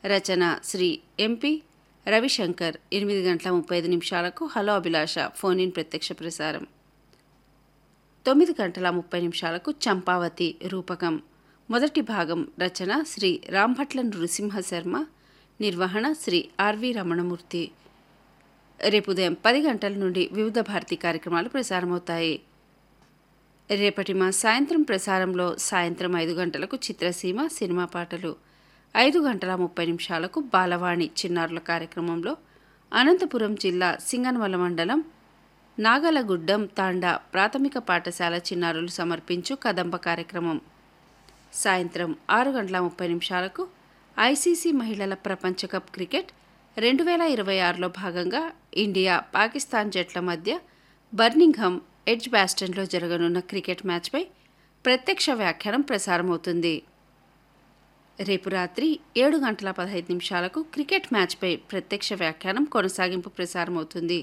రచన Shri MP Ravishankar ఎనిమిది గంటల ముప్పై ఐదు నిమిషాలకు హలో అభిలాష ఫోన్ ఇన్ ప్రత్యక్ష ప్రసారం తొమ్మిది గంటల ముప్పై నిమిషాలకు చంపావతి రూపకం మొదటి భాగం రచన శ్రీ రాంభట్ల నృసింహ శర్మ నిర్వహణ శ్రీ ఆర్వి రమణమూర్తి రేపు ఉదయం పది గంటల నుండి వివిధ భారతి కార్యక్రమాలు ప్రసారమవుతాయి రేపటి మా సాయంత్రం ప్రసారంలో సాయంత్రం ఐదు గంటలకు చిత్రసీమ సినిమా పాటలు ఐదు గంటల ముప్పై నిమిషాలకు బాలవాణి చిన్నారుల కార్యక్రమంలో అనంతపురం జిల్లా సింగనమల మండలం నాగలగుడ్డం తాండా ప్రాథమిక పాఠశాల చిన్నారులు సమర్పించు కదంబ కార్యక్రమం సాయంత్రం ఆరు గంటల ముప్పై నిమిషాలకు ఐసీసీ మహిళల ప్రపంచ కప్ క్రికెట్ రెండు వేల ఇరవై ఆరులో భాగంగా ఇండియా పాకిస్తాన్ జట్ల మధ్య బర్నింగ్హమ్ ఎడ్జ్ బ్యాస్టన్లో జరగనున్న క్రికెట్ మ్యాచ్పై ప్రత్యక్ష వ్యాఖ్యానం ప్రసారమవుతుంది రేపు రాత్రి ఏడు గంటల పదహైదు నిమిషాలకు క్రికెట్ మ్యాచ్పై ప్రత్యక్ష వ్యాఖ్యానం కొనసాగింపు ప్రసారమవుతుంది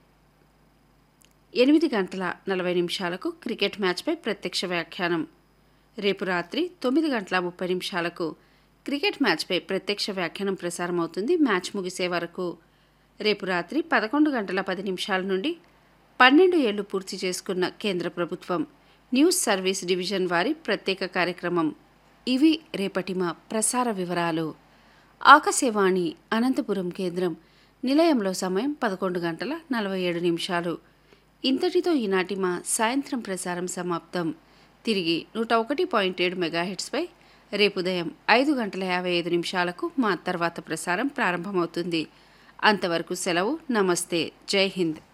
ఎనిమిది గంటల నలభై నిమిషాలకు క్రికెట్ మ్యాచ్పై ప్రత్యక్ష వ్యాఖ్యానం రేపు రాత్రి తొమ్మిది గంటల ముప్పై నిమిషాలకు క్రికెట్ మ్యాచ్పై ప్రత్యక్ష వ్యాఖ్యానం ప్రసారమవుతుంది మ్యాచ్ ముగిసే వరకు రేపు రాత్రి పదకొండు గంటల పది నిమిషాల నుండి పన్నెండు ఏళ్లు పూర్తి చేసుకున్న కేంద్ర ప్రభుత్వం న్యూస్ సర్వీస్ డివిజన్ వారి ప్రత్యేక కార్యక్రమం ఇవి రేపటి మా ప్రసార వివరాలు ఆకాశవాణి అనంతపురం కేంద్రం నిలయంలో సమయం పదకొండు గంటల నలభై ఏడు నిమిషాలు ఇంతటితో ఈనాటి మా సాయంత్రం ప్రసారం సమాప్తం తిరిగి నూట ఒకటి పాయింట్ ఏడు మెగాహెట్స్పై రేపు ఉదయం ఐదు గంటల యాభై ఐదు నిమిషాలకు మా తర్వాత ప్రసారం ప్రారంభమవుతుంది అంతవరకు సెలవు నమస్తే జై హింద్